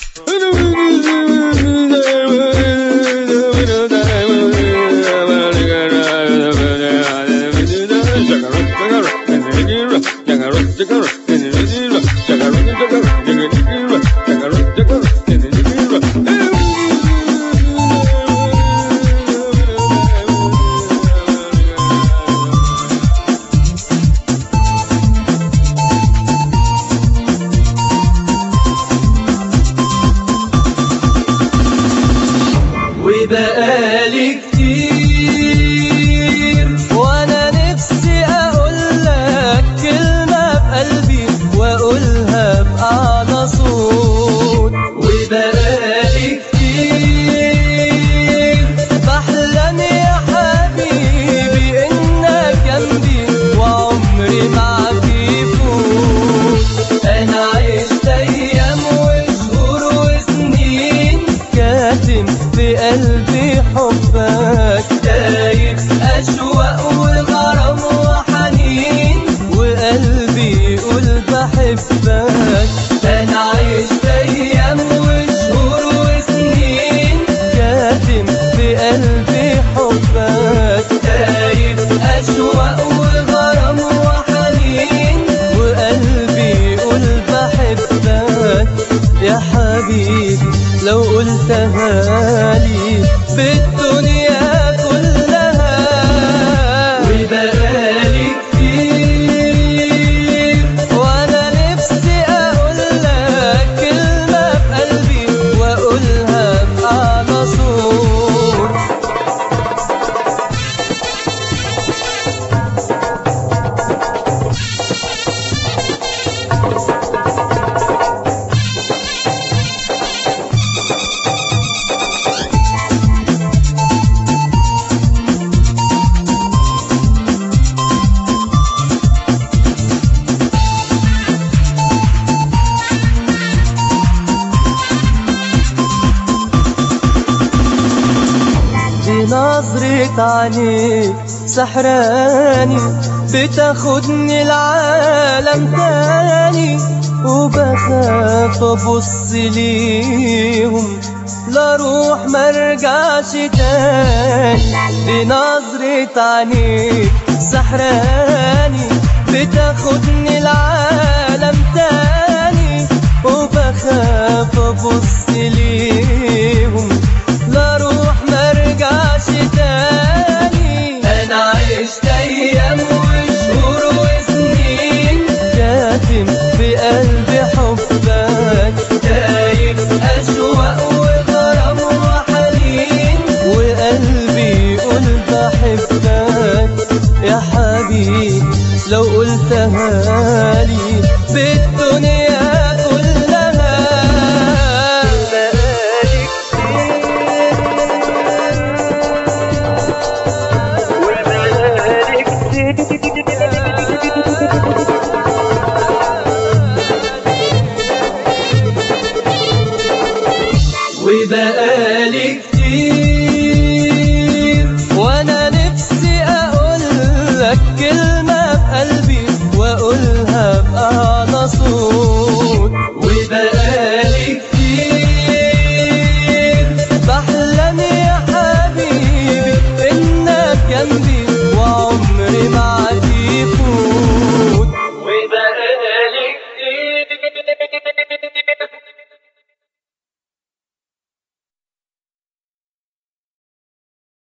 وبقالي كتير وانا نفسي اقول لك كلمة بقلبي واقولها بأعلى صوت وبقالي كتير بحلم يا حبيبي انك جنبي وعمري معاك يفوت انا عشت ايام وشهور وسنين كاتم في قلبي حبك دايب اشواق وغرام وحنين وقلبي يقول بحبك انا عشت ايام وشهور وسنين كاتم في قلبي حبك دايب اشواق وغرام وحنين وقلبي يقول بحبك يا حبيبي لو قلتها لي في الدنيا كلها وبقالي كتير وانا نفسي اقول لك كلمة بقلبي واقولها بأعلى صوت بنظرة عينيك سحراني بتاخدني العالم تاني وبخاف ابص ليهم لا روح مرجعش تاني بنظرة عينيك سحراني بتاخدني العالم تاني وبخاف ابص ليهم لا روح مرجعش تاني انا عشت ايام وشهور وسنين كاتم في قلبي حبك دايب اشواق وغرام وحنين وقلبي يقول بحبك يا حبيبي لو قلتها لي في الدنيا كلها بقالي وبقالي كتير وانا نفسي اقول لك كلمة بقلبي واقولها بأعلى صوت